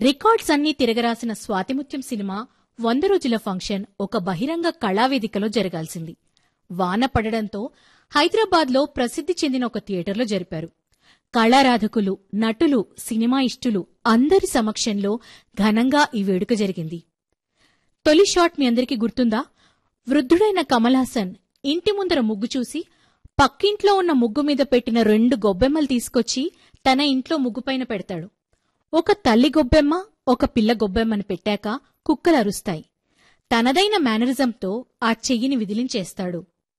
records అన్నీ తిరగరాసిన Swathi Muthyam cinema వంద రోజుల ఫంక్షన్ ఒక బహిరంగ కళావేదికలో జరగాల్సింది వాన పడడంతో హైదరాబాద్లో ప్రసిద్ధి చెందిన ఒక థియేటర్లో జరిపారు కళారాధకులు నటులు సినిమా ఇష్టులు అందరి సమక్షంలో ఘనంగా ఈ వేడుక జరిగింది తొలి షాట్ మీ అందరికీ గుర్తుందా వృద్ధుడైన కమల్ హాసన్ ఇంటి ముందర ముగ్గు చూసి పక్కింట్లో ఉన్న ముగ్గు మీద పెట్టిన రెండు గొబ్బెమ్మలు తీసుకొచ్చి తన ఇంట్లో ముగ్గుపైన పెడతాడు ఒక తల్లి గొబ్బెమ్మ ఒక పిల్ల గొబ్బెమ్మని పెట్టాక కుక్కలు అరుస్తాయి తనదైన మేనరిజంతో ఆ చెయ్యిని విదిలించేస్తాడు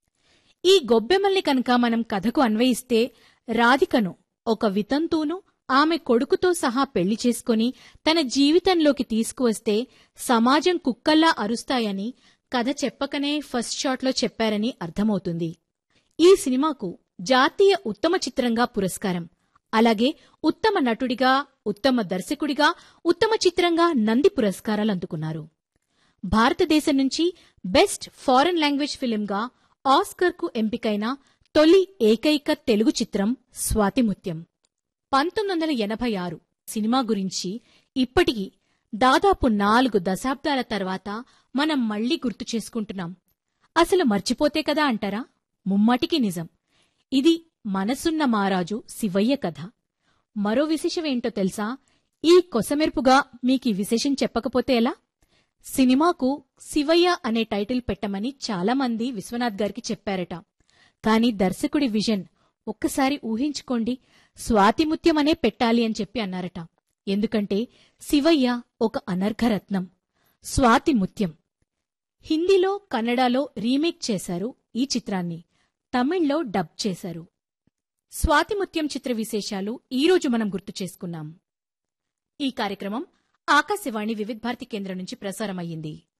ఈ గొబ్బెమ్మల్ని కనుక మనం కథకు అన్వయిస్తే రాధికను ఒక వితంతువును ఆమె కొడుకుతో సహా పెళ్లి చేసుకుని తన జీవితంలోకి తీసుకువస్తే సమాజం కుక్కల్లా అరుస్తాయని కథ చెప్పకనే ఫస్ట్ షాట్లో చెప్పారని అర్థమవుతుంది ఈ సినిమాకు జాతీయ ఉత్తమ చిత్రంగా పురస్కారం అలాగే ఉత్తమ నటుడిగా ఉత్తమ దర్శకుడిగా ఉత్తమ చిత్రంగా నంది పురస్కారాలు అందుకున్నారు భారతదేశం నుంచి బెస్ట్ ఫారెన్ లాంగ్వేజ్ ఫిలింగా ఆస్కర్కు ఎంపికైన తొలి ఏకైక తెలుగు చిత్రం స్వాతిముత్యం పంతొమ్మిది వందల ఎనభై ఆరు సినిమా గురించి ఇప్పటికీ దాదాపు నాలుగు దశాబ్దాల తర్వాత మనం మళ్లీ గుర్తు చేసుకుంటున్నాం అసలు మర్చిపోతే కదా అంటారా ముమ్మటికి నిజం ఇది మనసున్న మారాజు శివయ్య కథ మరో విశేషమేంటో తెలుసా ఈ కొసమెరుపుగా మీకీ విశేషం చెప్పకపోతే ఎలా సినిమాకు శివయ్య అనే టైటిల్ పెట్టమని చాలామంది విశ్వనాథ్ గారికి చెప్పారట కాని దర్శకుడి విజన్ ఒక్కసారి ఊహించుకోండి స్వాతిముత్యం అనే పెట్టాలి అని చెప్పి అన్నారట ఎందుకంటే శివయ్య ఒక అనర్ఘరత్నం స్వాతిముత్యం హిందీలో కన్నడలో రీమేక్ చేశారు ఈ చిత్రాన్ని తమిళ్లో డబ్ చేశారు స్వాతిముత్యం చిత్ర విశేషాలు ఈరోజు మనం గుర్తు చేసుకున్నాం ఈ కార్యక్రమం ఆకాశవాణి వివిధ భారతి కేంద్రం నుంచి ప్రసారమయ్యింది